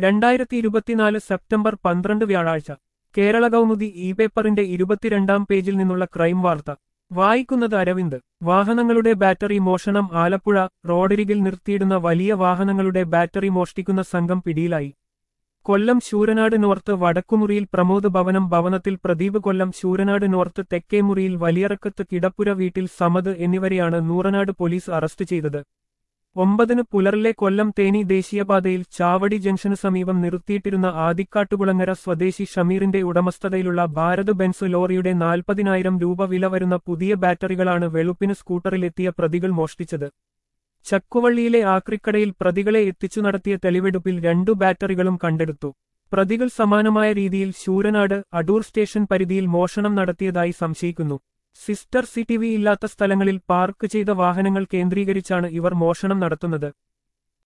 രണ്ടായിരത്തി ഇരുപത്തിനാല് സെപ്റ്റംബർ പന്ത്രണ്ട് വ്യാഴാഴ്ച കേരള കൗമുദി ഇ പേപ്പറിന്റെ ഇരുപത്തിരണ്ടാം പേജിൽ നിന്നുള്ള ക്രൈം വാർത്ത വായിക്കുന്നത് അരവിന്ദ് വാഹനങ്ങളുടെ ബാറ്ററി മോഷണം ആലപ്പുഴ റോഡരികിൽ നിർത്തിയിടുന്ന വലിയ വാഹനങ്ങളുടെ ബാറ്ററി മോഷ്ടിക്കുന്ന സംഘം പിടിയിലായി കൊല്ലം ശൂരനാട് നോർത്ത് വടക്കുമുറിയിൽ പ്രമോദ് ഭവനം ഭവനത്തിൽ പ്രദീപ് കൊല്ലം ശൂരനാട് നോർത്ത് തെക്കേമുറിയിൽ വലിയറക്കത്ത് കിടപ്പുര വീട്ടിൽ സമദ് എന്നിവരെയാണ് നൂറനാട് പോലീസ് അറസ്റ്റ് ചെയ്തത് ഒമ്പതിന് പുലർലെ കൊല്ലം തേനി ദേശീയപാതയിൽ ചാവടി ജംഗ്ഷന് സമീപം നിർത്തിയിട്ടിരുന്ന ആദിക്കാട്ടുകുളങ്ങര സ്വദേശി ഷമീറിന്റെ ഉടമസ്ഥതയിലുള്ള ഭാരത് ബെൻസ് ലോറിയുടെ നാൽപ്പതിനായിരം രൂപ വില വരുന്ന പുതിയ ബാറ്ററികളാണ് വെളുപ്പിന് സ്കൂട്ടറിലെത്തിയ പ്രതികൾ മോഷ്ടിച്ചത് ചക്കുവള്ളിയിലെ ആക്രിക്കടയിൽ പ്രതികളെ എത്തിച്ചു നടത്തിയ തെളിവെടുപ്പിൽ രണ്ടു ബാറ്ററികളും കണ്ടെടുത്തു പ്രതികൾ സമാനമായ രീതിയിൽ ശൂരനാട് അടൂർ സ്റ്റേഷൻ പരിധിയിൽ മോഷണം നടത്തിയതായി സംശയിക്കുന്നു സിസ്റ്റർ സിറ്റിവി ഇല്ലാത്ത സ്ഥലങ്ങളിൽ പാർക്ക് ചെയ്ത വാഹനങ്ങൾ കേന്ദ്രീകരിച്ചാണ് ഇവർ മോഷണം നടത്തുന്നത്